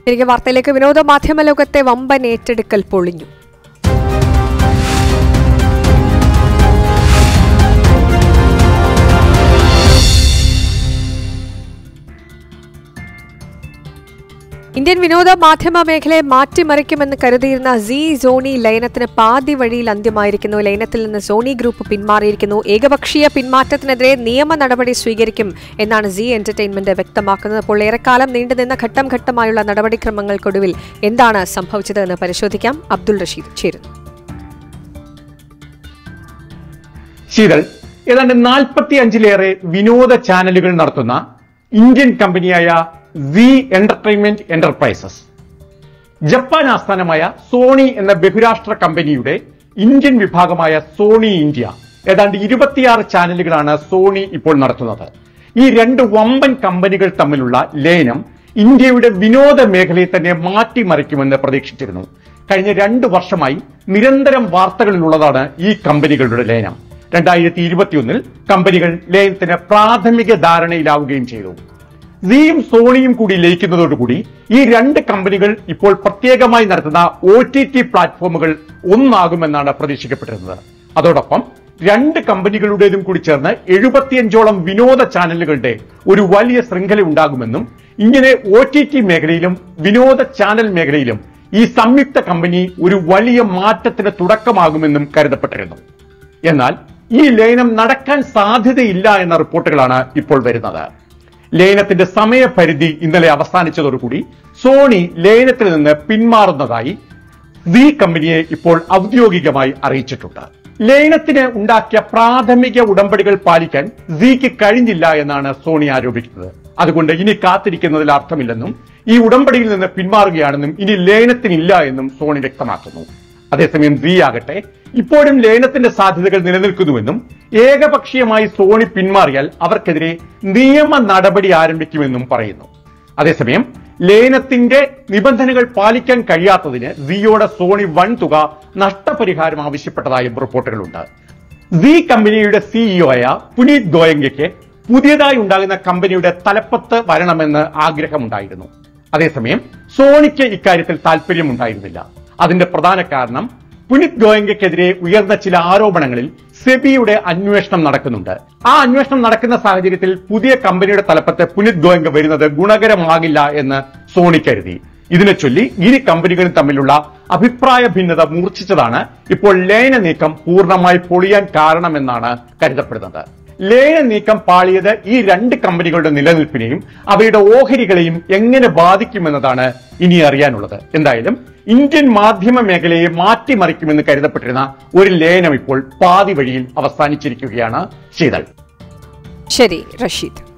തിരികെ വാർത്തയിലേക്ക് വിനോദ മാധ്യമ ലോകത്തെ വമ്പൻ ഏറ്റെടുക്കൽ പൊളിഞ്ഞു ഇന്ത്യൻ വിനോദ മാധ്യമ മേഖലയെ മാറ്റിമറിക്കുമെന്ന് കരുതിയിരുന്ന സി സോണി ലയനത്തിന് പാതി വഴിയിൽ അന്ത്യമായിരിക്കുന്നു ലയനത്തിൽ നിന്ന് സോണി ഗ്രൂപ്പ് പിന്മാറിയിരിക്കുന്നു ഏകപക്ഷീയ പിന്മാറ്റത്തിനെതിരെ നിയമ നടപടി സ്വീകരിക്കും എന്നാണ് സി എന്റർടൈൻമെന്റ് വ്യക്തമാക്കുന്നത് അപ്പോൾ ഏറെക്കാലം നീണ്ടുനിന്ന ഘട്ടം ഘട്ടമായുള്ള നടപടിക്രമങ്ങൾക്കൊടുവിൽ എന്താണ് സംഭവിച്ചത് എന്ന് പരിശോധിക്കാം അബ്ദുൾ റഷീദ് ചേരുന്നു ശീതൾ ഏതാണ്ട് നാൽപ്പത്തി അഞ്ചിലേറെ വിനോദ ചാനലുകൾ നടത്തുന്ന ഇന്ത്യൻ കമ്പനിയായ സി എന്റർടൈൻമെന്റ് എന്റർപ്രൈസസ് ജപ്പാൻ ആസ്ഥാനമായ സോണി എന്ന ബഹുരാഷ്ട്ര കമ്പനിയുടെ ഇന്ത്യൻ വിഭാഗമായ സോണി ഇന്ത്യ ഏതാണ്ട് ഇരുപത്തിയാറ് ചാനലുകളാണ് സോണി ഇപ്പോൾ നടത്തുന്നത് ഈ രണ്ട് വമ്പൻ കമ്പനികൾ തമ്മിലുള്ള ലയനം ഇന്ത്യയുടെ വിനോദ മേഖലയെ തന്നെ മാറ്റിമറിക്കുമെന്ന് പ്രതീക്ഷിച്ചിരുന്നു കഴിഞ്ഞ രണ്ട് വർഷമായി നിരന്തരം വാർത്തകളിലുള്ളതാണ് ഈ കമ്പനികളുടെ ലയനം രണ്ടായിരത്തി ഇരുപത്തിയൊന്നിൽ കമ്പനികൾ ലയനത്തിന് പ്രാഥമിക ധാരണയിലാവുകയും ചെയ്തു സിയും സോണിയും കൂടി ലയിക്കുന്നതോടുകൂടി ഈ രണ്ട് കമ്പനികൾ ഇപ്പോൾ പ്രത്യേകമായി നടത്തുന്ന ഒ ടി ടി പ്ലാറ്റ്ഫോമുകൾ ഒന്നാകുമെന്നാണ് പ്രതീക്ഷിക്കപ്പെട്ടിരുന്നത് അതോടൊപ്പം രണ്ട് കമ്പനികളുടേതും കൂടി ചേർന്ന് എഴുപത്തിയഞ്ചോളം വിനോദ ചാനലുകളുടെ ഒരു വലിയ ശൃംഖല ഉണ്ടാകുമെന്നും ഇങ്ങനെ ഒ ടി ടി മേഖലയിലും വിനോദ ചാനൽ മേഖലയിലും ഈ സംയുക്ത കമ്പനി ഒരു വലിയ മാറ്റത്തിന് തുടക്കമാകുമെന്നും കരുതപ്പെട്ടിരുന്നു എന്നാൽ ഈ ലയനം നടക്കാൻ സാധ്യതയില്ല എന്ന റിപ്പോർട്ടുകളാണ് ഇപ്പോൾ വരുന്നത് ലയനത്തിന്റെ സമയപരിധി ഇന്നലെ അവസാനിച്ചതോടുകൂടി സോണി ലയനത്തിൽ നിന്ന് പിന്മാറുന്നതായി സി കമ്പനിയെ ഇപ്പോൾ ഔദ്യോഗികമായി അറിയിച്ചിട്ടുണ്ട് ലയനത്തിന് ഉണ്ടാക്കിയ പ്രാഥമിക ഉടമ്പടികൾ പാലിക്കാൻ സിക്ക് കഴിഞ്ഞില്ല എന്നാണ് സോണി ആരോപിക്കുന്നത് അതുകൊണ്ട് ഇനി കാത്തിരിക്കുന്നതിൽ അർത്ഥമില്ലെന്നും ഈ ഉടമ്പടിയിൽ നിന്ന് പിന്മാറുകയാണെന്നും ഇനി ലയനത്തിനില്ല എന്നും സോണി വ്യക്തമാക്കുന്നു അതേസമയം സി ആകട്ടെ ഇപ്പോഴും ലയനത്തിന്റെ സാധ്യതകൾ നിലനിൽക്കുന്നുവെന്നും ഏകപക്ഷീയമായി സോണി പിന്മാറിയാൽ അവർക്കെതിരെ നിയമ നടപടി ആരംഭിക്കുമെന്നും പറയുന്നു അതേസമയം ലയനത്തിന്റെ നിബന്ധനകൾ പാലിക്കാൻ കഴിയാത്തതിന് സിയോടെ സോണി വൻ തുക നഷ്ടപരിഹാരം ആവശ്യപ്പെട്ടതായും റിപ്പോർട്ടുകളുണ്ട് സി കമ്പനിയുടെ സിഇഒ ആയ പുനീത് ഗോയങ്കയ്ക്ക് പുതിയതായി ഉണ്ടാകുന്ന കമ്പനിയുടെ തലപ്പത്ത് വരണമെന്ന് ആഗ്രഹമുണ്ടായിരുന്നു അതേസമയം സോണിക്ക് ഇക്കാര്യത്തിൽ താല്പര്യമുണ്ടായിരുന്നില്ല അതിന്റെ പ്രധാന കാരണം പുനിത് ഗോയങ്കയ്ക്കെതിരെ ഉയർന്ന ചില ആരോപണങ്ങളിൽ സെബിയുടെ അന്വേഷണം നടക്കുന്നുണ്ട് ആ അന്വേഷണം നടക്കുന്ന സാഹചര്യത്തിൽ പുതിയ കമ്പനിയുടെ തലപ്പത്ത് പുനിത് ഗോയങ്ക വരുന്നത് ഗുണകരമാകില്ല എന്ന് സോണി കരുതി ഇതിനെ ചൊല്ലി ഇരു കമ്പനികളും തമ്മിലുള്ള അഭിപ്രായ ഭിന്നത മൂർച്ഛിച്ചതാണ് ഇപ്പോൾ ലയന നീക്കം പൂർണ്ണമായി പൊളിയാൻ കാരണമെന്നാണ് കരുതപ്പെടുന്നത് ലയന നീക്കം പാളിയത് ഈ രണ്ട് കമ്പനികളുടെ നിലനിൽപ്പിനെയും അവയുടെ ഓഹരികളെയും എങ്ങനെ ബാധിക്കുമെന്നതാണ് ഇനി അറിയാനുള്ളത് എന്തായാലും ഇന്ത്യൻ മാധ്യമ മേഖലയെ മാറ്റിമറിക്കുമെന്ന് കരുതപ്പെട്ടിരുന്ന ഒരു ലയനം ഇപ്പോൾ പാതി വഴിയിൽ അവസാനിച്ചിരിക്കുകയാണ് ശീതൾ ശരി റഷീദ്